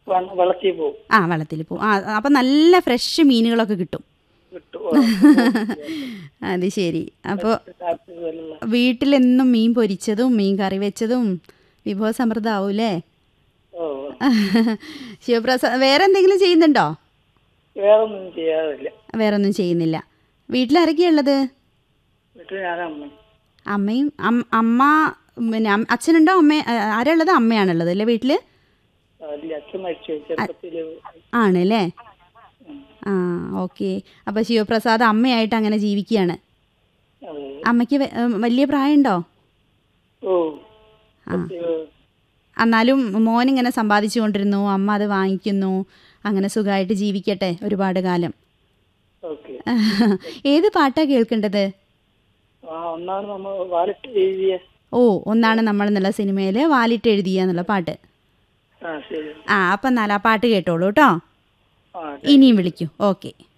വ- വെള്ളത്തിൽ പോവും ആ വെള്ളത്തിൽ പോവും ആ അപ്പം നല്ല ഫ്രഷ് മീനുകളൊക്കെ കിട്ടും കിട്ടും അത് ശരി അപ്പോൾ കാറ്റ് വെള്ള വീട്ടിലെന്നും മീൻ പൊരിച്ചതും മീൻ കറി വെച്ചതും വിഭവസമൃദ്ധമാവൂലേ ഓ ശിവപ്രസാദ് വേറെ എന്തെങ്കിലും ചെയ്യുന്നുണ്ടോ വേറൊന്നും ചെയ്യാറില്ല വേറെ ഒന്നും ചെയ്യുന്നില്ല വീട്ടിലാരൊക്കെയാ ഉള്ളത് വീട്ടിൽ ഞാനമ്മ അമ്മയും അം- അമ്മ പിന്നെ അം- അച്ഛനുണ്ടോ അമ്മ ആരാ ഉള്ളത് അമ്മയാണുള്ളത് അല്ലേ വീട്ടിൽ അതിൽ അച്ഛൻ മരിച്ചു ചെറുപ്പത്തില് ആണല്ലേ ഉം. ആ ഓക്കെ അപ്പോൾ ശിവപ്രസാദ് അമ്മയായിട്ട് അങ്ങനെ ജീവിക്കുകയാണ് അതെ അമ്മയ്ക്ക് വെ- ഏ, വലിയ പ്രായമുണ്ടോ ഓ ആ പത്ത് എന്നാലും മോനിങ്ങനെ സമ്പാദിച്ചു കൊണ്ടിരുന്നു അമ്മ അത് വാങ്ങിക്കുന്നു അങ്ങനെ സുഖമായിട്ട് ജീവിക്കട്ടെ ഒരുപാട് കാലം ഓക്കെ ഏത് പാട്ടാ കേൾക്കേണ്ടത് ആ ഒന്നാണ് നമ്മൾ വാലിട്ട് എഴുതിയ ഓ ഒന്നാണ് നമ്മൾ എന്നുള്ള സിനിമയിൽ വാലിട്ട് എഴുതിയ എന്നുള്ള പാട്ട് ആ ശരി ആ അപ്പം എന്നാൽ ആ പാട്ട് കേട്ടോളൂ കേട്ടോ ആ ഇനിയും വിളിക്കൂ ഓക്കെ